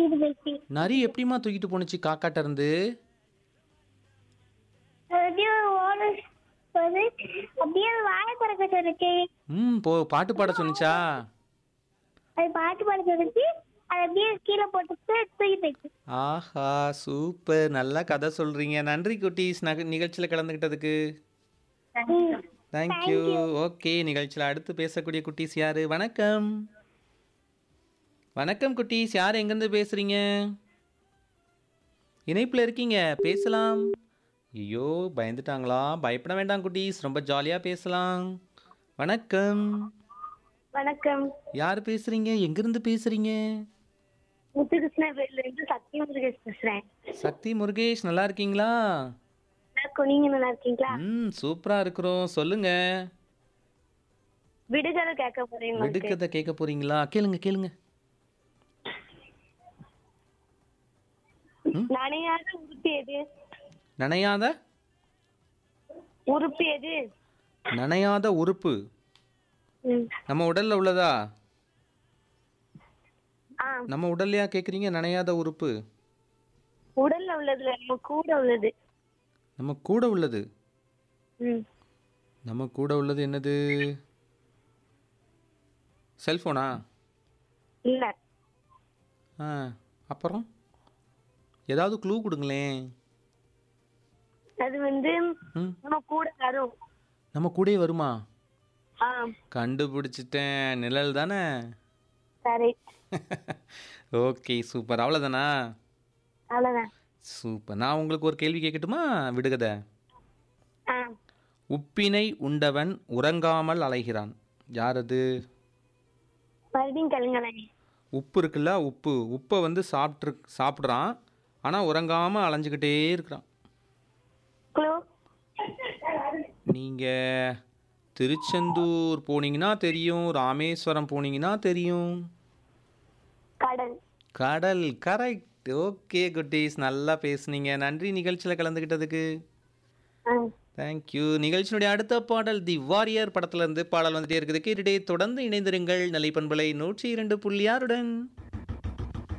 தூக்கிட்டு போயிடுச்சு நரி எப்படிம்மா தூக்கிட்டு போணுச்சு காக்காட்ட இருந்து அது அப்படியே ஓட போது அப்படியே அது வாயை திறக்க சொல்லுச்சு ம் போ பாட்டு பாட சொன்னுச்சா அது பாட்டு பாட சொல்லுச்சு அது அப்படியே கீழே போட்டுட்டு தூக்கி போயிடுச்சு ஆஹா சூப்பர் நல்லா கதை சொல்றீங்க நன்றி குட்டீஸ் நக நிகழ்ச்சியில் கலந்துக்கிட்டதுக்கு தேங்க்யூ ஓகே நிகழ்ச்சியில் அடுத்து பேசக்கூடிய குட்டீஸ் யாரு வணக்கம் வணக்கம் குட்டீஸ் யார் எங்கேருந்து பேசுறீங்க இணைப்பில் இருக்கீங்க பேசலாம் ஐயோ பயந்துட்டாங்களா பயப்பட வேண்டாம் குட்டீஸ் ரொம்ப ஜாலியாக பேசலாம் வணக்கம் வணக்கம் யார் பேசுறீங்க எங்கேருந்து பேசுறீங்க முத்துகிருஷ்ணபேரில இருந்து சக்தி முருகேஷ் பேசுறேன் சக்தி முருகேஷ் நல்லா இருக்கீங்களா நல்லா நீங்க நல்லா இருக்கீங்களா ம் சூப்பரா இருக்கிறோம் சொல்லுங்க விடுதலை கேட்க போறேன் உங்களுக்கு. விடுக்கதை கேட்க போறீங்களா கேளுங்க கேளுங்க நனையாத உறுப்பு எது நனையாத உறுப்பு எது நனையாத உறுப்பு ம். நம்ம உடல்ல உள்ளதா ஆ நம்ம உடல்லையா கேக்குறீங்க நனையாத உறுப்பு உடல்ல உள்ளதுல நம்ம கூட உள்ளது நம்ம கூட உள்ளது ம் நம்ம கூட உள்ளது என்னது செல்போனா இல்ல ஆ அப்புறம் ஏதாவது க்ளூ கொடுங்களேன் அது வந்து ம் நம்ம கூட வரும் நம்ம கூடயே வருமா ஆ கண்டுபிடிச்சிட்டேன் நிழல் தானே சரி ஓகே சூப்பர் அவ்வளோதானா அவ்வளவுதான் சூப்பர் நான் உங்களுக்கு ஒரு கேள்வி கேட்கட்டுமா விடுகதை ஆ உப்பினை உண்டவன் உறங்காமல் அலைகிறான் யார் அது மறுபடியும் கேளுங்களேன் உப்பு இருக்குல்ல உப்பு உப்பை வந்து சாப்பிட்ரு சாப்பிட்றான் ஆனால் உறங்காமல் அலைஞ்சிக்கிட்டே இருக்கிறான் க்ளூ நீங்கள் திருச்செந்தூர் போனீங்கன்னா தெரியும் ராமேஸ்வரம் போனீங்கன்னா தெரியும் கடல் கடல் கரெக்ட் ஓகே குட்டீஸ் நல்லா பேசுனீங்க நன்றி நிகழ்ச்சியில் கலந்துக்கிட்டதுக்கு ஆ தேங்க்யூ நிகழ்ச்சியினுடைய அடுத்த பாடல் தி வாரியர் படத்துல இருந்து பாடல் வந்துட்டே இருக்குது கேட்டுட்டே தொடர்ந்து இணைந்திருங்கள் நிலைப்பண்பலை நூற்றி இரண்டு புள்ளி ஆறுடன்